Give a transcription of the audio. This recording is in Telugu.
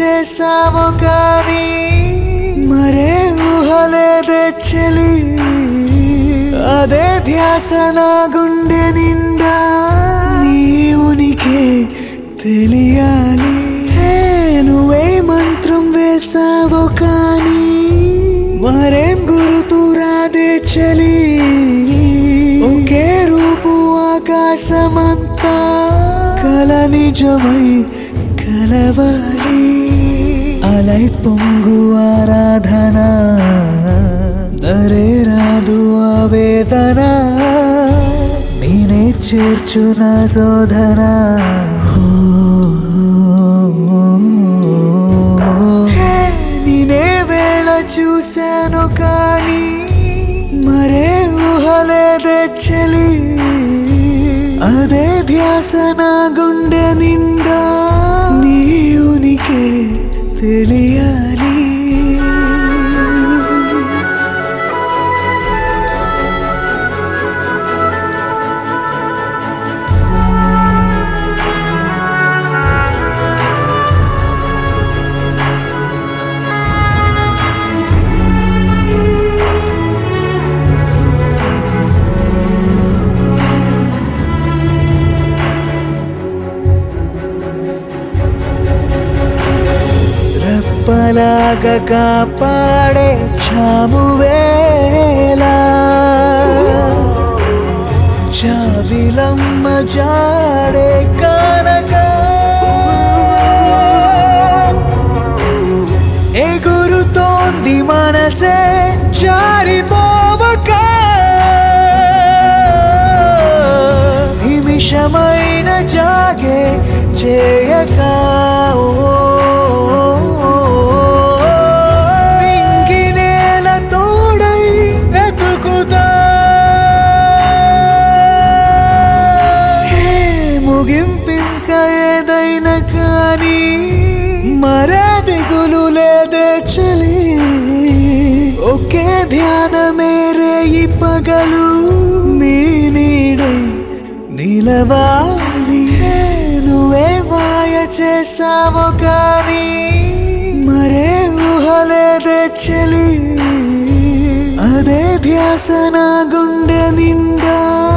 చేసావు కానీ మరే ఊహలేదే చెలి అదే ధ్యాస నా గుండె నిండా నీ ఉనికి తెలియాలి హే, నువ్వే మంత్రం వేసావు కానీ మరేం గురుతూ రాదే చలి ఒకే రూపు ఆకాశమంతా కల నిజమై కలవాలి అలై పొంగు ఆరాధన దరే రాదు ఆవేదన నేనే చేర్చు నా శోధన హే, నేనే వేళ చూశాను కానీ మరే ఊహలేదే చలి అదే ధ్యాస నా గుండె నిండా నీ ఉనికి తెలియాలి రెప్పలాగా కాపాడే చామువేలా చావిలమ్మ జాడే కానక ఎగురుతోంది మనసే జారిపోవక నిమిషమైన జాగే చేయక నింగి నేల తోడై వెతుకుతా హే, ముగింపింక ఏదైనా కానీ మరే దిగులు లేదే చలి ఒకే ధ్యానమేరే ఈ పగలు నీ నీడై నిలవాలి హే, నువ్వే మాయ చేసావు కానీ మరే ఊహలేదే చలి అదే ధ్యాస నా గుండె నిండా